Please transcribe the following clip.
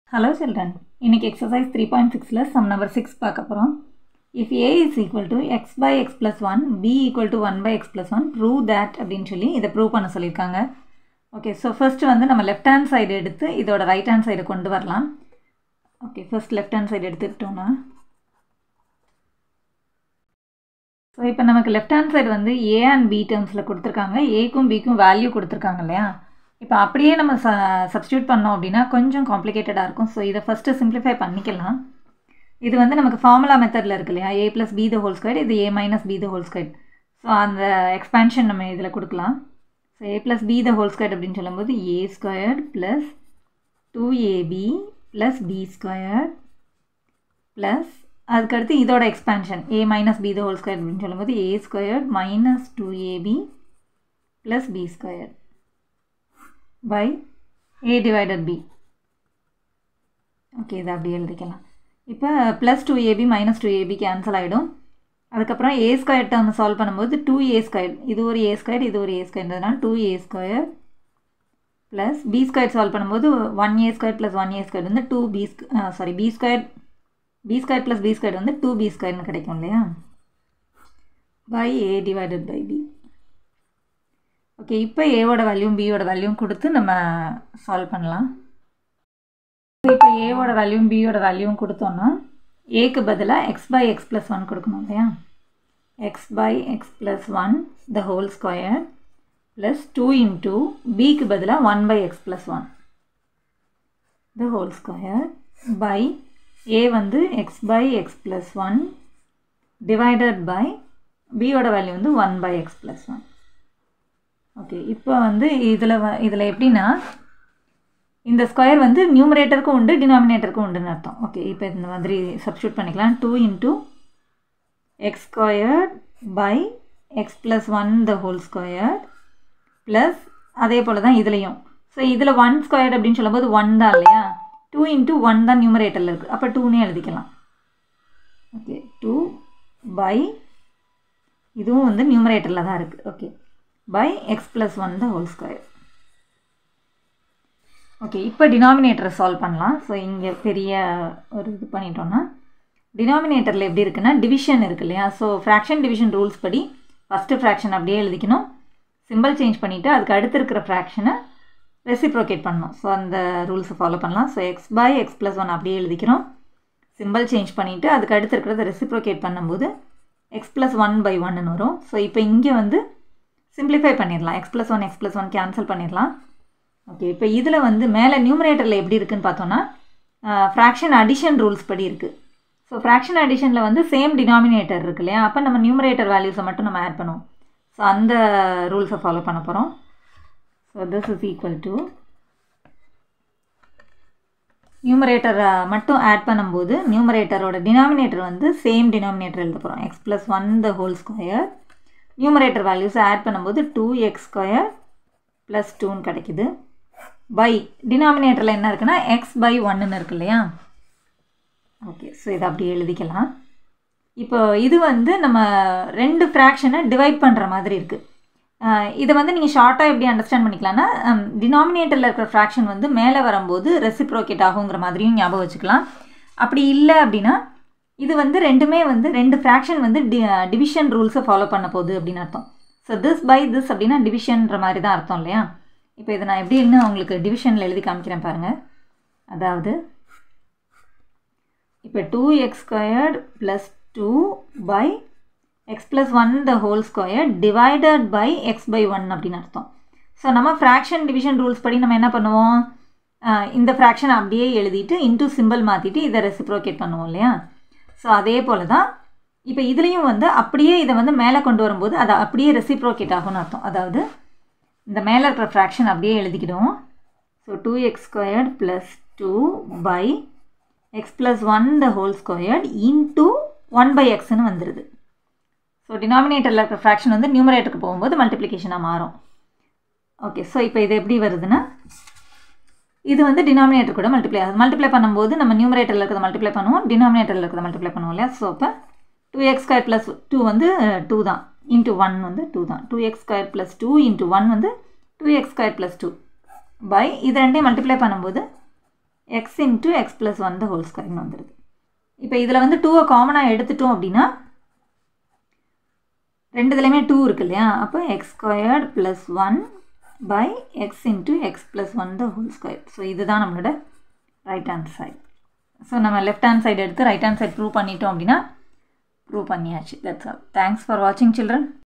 hello children இன்னைக்கு exercise three point சிக்ஸில் sum number six பார்க்க போகிறோம் if A is equal to x by x plus one B equal to one by x plus one prove that அப்படின்னு சொல்லி இதை prove பண்ண சொல்லியிருக்காங்க okay so first வந்து நம்ம லெஃப்ட் ஹேண்ட் சைடு எடுத்து இதோட ரைட் ஹேண்ட் சைடு கொண்டு வரலாம் okay first left hand side எடுத்துக்கிட்டோன்னா ஸோ இப்போ நமக்கு லெஃப்ட் ஹேண்ட் சைடு வந்து ஏ அண்ட் பி டேர்ம்ஸில் கொடுத்துருக்காங்க ஏக்கும் பிக்கும் வேல்யூ கொடுத்துருக்காங்க இல்லையா இப்போ அப்படியே நம்ம ச சப்ஸ்டியூட் பண்ணோம் அப்படின்னா கொஞ்சம் காம்ப்ளிகேட்டடாக இருக்கும் ஸோ இதை ஃபஸ்ட்டு சிம்பிளிஃபை பண்ணிக்கலாம் இது வந்து நமக்கு ஃபார்முலா மெத்தடில் இருக்கு இல்லையா A plus B the whole square இது A minus B the whole square so அந்த எக்ஸ்பேன்ஷன் நம்ம இதில் கொடுக்கலாம் so A plus B the whole square அப்படின்னு சொல்லும்போது A square plus two AB plus B square plus அதுக்கடுத்து இதோட expansion A minus B the whole square அப்படின்னு சொல்லும்போது A square minus two AB plus B square by A divided B okay இதை அப்படி எழுதிக்கலாம் இப்போ plus two AB minus two AB cancel ஆகிடும் அதுக்கப்புறம் ஏ ஸ்கொயர் டேர்ம் சால்வ் பண்ணும்போது two A square இது ஒரு ஏ ஸ்கொயர் இது ஒரு ஏ ஸ்கொயர்ன்றதுனால two A square plus B square solve பண்ணும்போது one A square plus one A square வந்து two B sorry B square B square plus B square வந்து two B ஸ்கொயர்னு கிடைக்கும் இல்லையா by A divided by B okay இப்போ ஏவோட வேல்யூம் பியோட வேல்யூம் கொடுத்து நம்ம சால்வ் பண்ணலாம் இப்போ ஏவோட வேல்யூம் பியோட வேல்யூம் கொடுத்தோன்னா ஏக்கு பதிலாக x by x plus one கொடுக்கணும் இல்லையா x by x plus one the whole square plus two into பிக்கு பதிலாக one by x plus one the whole square by A வந்து x by x plus one divided by பியோட value வந்து one by x plus one okay இப்போ வந்து இதில் வ இதில் எப்படின்னா இந்த ஸ்கொயர் வந்து நியூமரேட்டருக்கும் உண்டு டினாமினேட்டருக்கும் உண்டுன்னு அர்த்தம் ஓகே இப்போ இந்த மாதிரி சப்ஸ்டியூட் பண்ணிக்கலாம் two into x square by x plus one the whole square plus அதே போல் தான் இதுலேயும் ஸோ இதில் ஒன் ஸ்கொயர் அப்படின்னு சொல்லும்போது ஒன் தான் இல்லையா டூ இன்ட்டு ஒன் தான் நியூமரேட்டரில் இருக்குது அப்போ டூனே எழுதிக்கலாம் ஓகே டூ பை இதுவும் வந்து நியூமரேட்டரில் தான் இருக்குது okay by x plus one the whole square okay இப்போ டினாமினேட்டரை சால்வ் பண்ணலாம் ஸோ இங்கே பெரிய ஒரு இது பண்ணிட்டோன்னா டினாமினேட்டரில் எப்படி இருக்குன்னா டிவிஷன் இருக்கு இல்லையா ஸோ ஃப்ராக்ஷன் டிவிஷன் ரூல்ஸ் படி ஃபஸ்ட்டு ஃப்ராக்ஷன் அப்படியே எழுதிக்கணும் சிம்பிள் சேஞ்ச் பண்ணிவிட்டு அதுக்கு அடுத்து இருக்கிற ஃப்ராக்ஷனை ரெசிப்ரோகேட் பண்ணணும் ஸோ அந்த ரூல்ஸை ஃபாலோ பண்ணலாம் so x by x plus one அப்படியே எழுதிக்கிறோம் சிம்பிள் சேஞ்ச் பண்ணிவிட்டு அதுக்கு அடுத்து இருக்கிறத ரெசிப்ரோகேட் பண்ணும்போது எக்ஸ் ப்ளஸ் ஒன் பை ஒன்னு வரும் ஸோ இப்போ இங்கே வந்து சிம்பிளிஃபை பண்ணிடலாம் x plus one x plus one cancel பண்ணிடலாம் ஓகே இப்போ இதில் வந்து மேலே நியூமரேட்டரில் எப்படி இருக்குன்னு பார்த்தோன்னா ஃப்ராக்ஷன் அடிஷன் ரூல்ஸ் படி இருக்குது ஸோ ஃப்ராக்ஷன் அடிஷனில் வந்து சேம் டினாமினேட்டர் இருக்கு இல்லையா அப்போ நம்ம நியூமரேட்டர் வேல்யூஸை மட்டும் நம்ம ஆட் பண்ணுவோம் ஸோ அந்த ரூல்ஸை ஃபாலோ பண்ண போகிறோம் so this is equal to நியூமரேட்டரை மட்டும் ஆட் பண்ணும்போது நியூமரேட்டரோட டினாமினேட்டர் வந்து சேம் டினாமினேட்டர் எழுத போகிறோம் x plus one the whole square numerator வேல்யூஸை ஆட் பண்ணும்போது டூ எக்ஸ் ஸ்கொயர் ப்ளஸ் டூன்னு கிடைக்குது பை டினாமினேட்டரில் என்ன இருக்குன்னா எக்ஸ் பை ஒன்றுன்னு இருக்கு இல்லையா ஓகே ஸோ இதை அப்படி எழுதிக்கலாம் இப்போ இது வந்து நம்ம ரெண்டு ஃப்ராக்ஷனை டிவைட் பண்ணுற மாதிரி இருக்குது இதை வந்து நீங்கள் ஷார்ட்டாக எப்படி அண்டர்ஸ்டாண்ட் பண்ணிக்கலாம்னா டினாமினேட்டரில் இருக்கிற ஃப்ராக்ஷன் வந்து மேலே வரும்போது ரெசிப்ரோகேட் ஆகுங்கிற மாதிரியும் ஞாபகம் வச்சுக்கலாம் அப்படி இல்லை அப்படின்னா இது வந்து ரெண்டுமே வந்து ரெண்டு ஃப்ராக்ஷன் வந்து டி டிவிஷன் ரூல்ஸை ஃபாலோ பண்ண போகுது அப்படின்னு அர்த்தம் ஸோ திஸ் பை திஸ் அப்படின்னா டிவிஷன்ற மாதிரி தான் அர்த்தம் இல்லையா இப்போ இதை நான் எப்படி இன்னும் உங்களுக்கு டிவிஷனில் எழுதி காமிக்கிறேன் பாருங்கள் அதாவது இப்போ two x squared plus two by x plus one the whole square divided by x by one அப்படின்னு அர்த்தம் ஸோ நம்ம ஃப்ராக்ஷன் டிவிஷன் ரூல்ஸ் படி நம்ம என்ன பண்ணுவோம் இந்த ஃப்ராக்ஷன் அப்படியே எழுதிட்டு இன்டூ சிம்பிள் மாற்றிட்டு இதை ரெசிப்ரோகேட் பண்ணுவோம் இல்லையா ஸோ அதே போல் தான் இப்போ இதுலேயும் வந்து அப்படியே இதை வந்து மேலே கொண்டு வரும்போது அதை அப்படியே ரெசிப்ரோகேட் ஆகும்னு அர்த்தம் அதாவது இந்த மேலே இருக்கிற ஃப்ராக்ஷன் அப்படியே எழுதிக்கிடுவோம் so two x squared plus two by x plus one the whole squared into one by எக்ஸ்னு வந்துடுது ஸோ டினாமினேட்டரில் இருக்கிற ஃப்ராக்ஷன் வந்து நியூமரேட்டருக்கு போகும்போது மல்டிப்ளிகேஷனாக மாறும் ஓகே ஸோ இப்போ இது எப்படி வருதுன்னா இது வந்து டினாமினேட்டர் கூட மல்டிப்ளை ஆகுது மல்டிப்ளை பண்ணும்போது நம்ம நியூமரேட்டரில் இருக்கிறத மல்டிப்ளை பண்ணுவோம் டினாமினேட்டரில் இருக்கிறத மல்டிப்ளை பண்ணுவோம் இல்லையா ஸோ இப்போ two x square plus two வந்து டூ தான் இன்ட்டு ஒன் வந்து டூ தான் two x square plus two into one வந்து two x square plus two by இது ரெண்டையும் மல்டிப்ளை பண்ணும்போது x into x plus one the whole ஸ்கொயர்னு வந்துடுது இப்போ இதில் வந்து டூவை காமனாக எடுத்துட்டோம் அப்படின்னா ரெண்டு இதுலேயுமே டூ இருக்கு இல்லையா அப்போ x squared plus one by x into x plus one the whole square so இதுதான் நம்மளோட ரைட் ஹேண்ட் சைடு ஸோ நம்ம லெஃப்ட் ஹேண்ட் சைடு எடுத்து ரைட் ஹேண்ட் சைடு ப்ரூவ் பண்ணிட்டோம் அப்படின்னா ப்ரூவ் பண்ணியாச்சு தட்ஸ் ஆல் தேங்க்ஸ் ஃபார் வாட்சிங் சில்ட்ரன்